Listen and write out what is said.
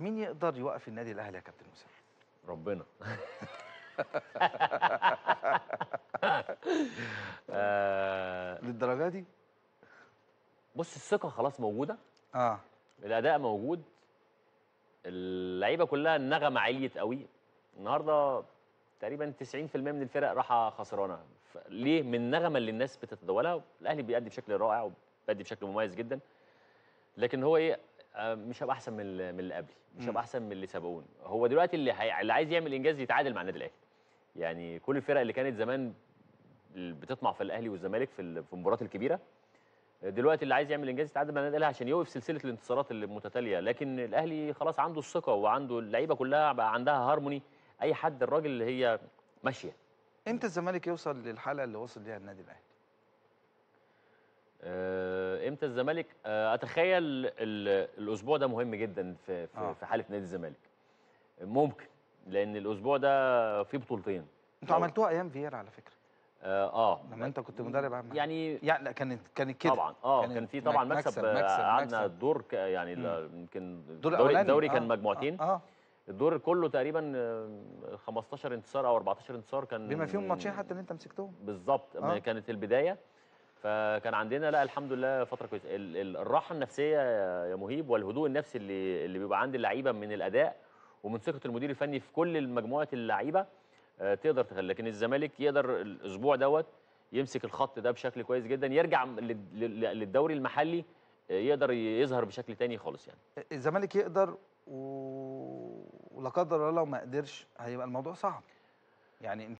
مين يقدر يوقف النادي الاهلي يا كابتن مسلم ربنا آه، للدرجه دي بص الثقه خلاص موجوده اه الاداء موجود اللعيبه كلها النغمه عليت قوي النهارده تقريبا 90% من الفرق راحه خسرانه ف- ليه من النغمه اللي الناس بتتداولها الاهلي بيأدي بشكل رائع وبيأدي بشكل مميز جدا لكن هو ايه آه، مش هبقى احسن من اللي- من اللي قبلي مش مم. هبقى احسن من اللي سبقوني هو دلوقتي اللي, هي... اللي عايز يعمل انجاز يتعادل مع النادي الاهلي يعني كل الفرق اللي كانت زمان بتطمع في الاهلي والزمالك في ال- في المباريات الكبيره دلوقتي اللي عايز يعمل انجاز يتعادل مع النادي الاهلي عشان يوقف سلسله الانتصارات اللي متتاليه لكن الاهلي خلاص عنده الثقه وعنده اللعيبه كلها بقى عندها هارموني اي حد الراجل اللي هي ماشيه امتى الزمالك يوصل للحاله اللي وصل ليها النادي الاهلي آه، امتى الزمالك آه، اتخيل ال- الاسبوع ده مهم جدا في في, آه. في حاله نادي الزمالك ممكن لان الاسبوع ده فيه بطولتين انتوا لو- عملتوها ايام فييرا على فكره اه, آه لما انت كنت مدرب عام يعني يعني لا كانت كانت كده طبعا اه كانت كان في طبعا مك- مكسب, مكسب- آه، مكسب- قعدنا مكسب. الدور ك- يعني مم. لا- يمكن الدور الدوري, الأولاني، الدوري كان آه، مجموعتين اه, آه. الدور كله تقريبا آه، 15 انتصار او 14 انتصار كان بما فيهم ماتشين حتى اللي انت مسكتهم بالظبط آه. آه. كانت البدايه فكان عندنا لا الحمد لله فتره كويسه ال- ال- الراحه النفسيه يا يا مهيب والهدوء النفسي اللي اللي بيبقى عند اللعيبه من الاداء ومن ثقه المدير الفني في كل مجموعه اللعيبه آه، تقدر تخلي لكن الزمالك يقدر الاسبوع دوت يمسك الخط ده بشكل كويس جدا يرجع لل- لل- للدوري المحلي آه، يقدر يظهر بشكل تاني خالص يعني الزمالك يقدر و... ولا قدر الله لو ما قدرش هيبقى الموضوع صعب يعني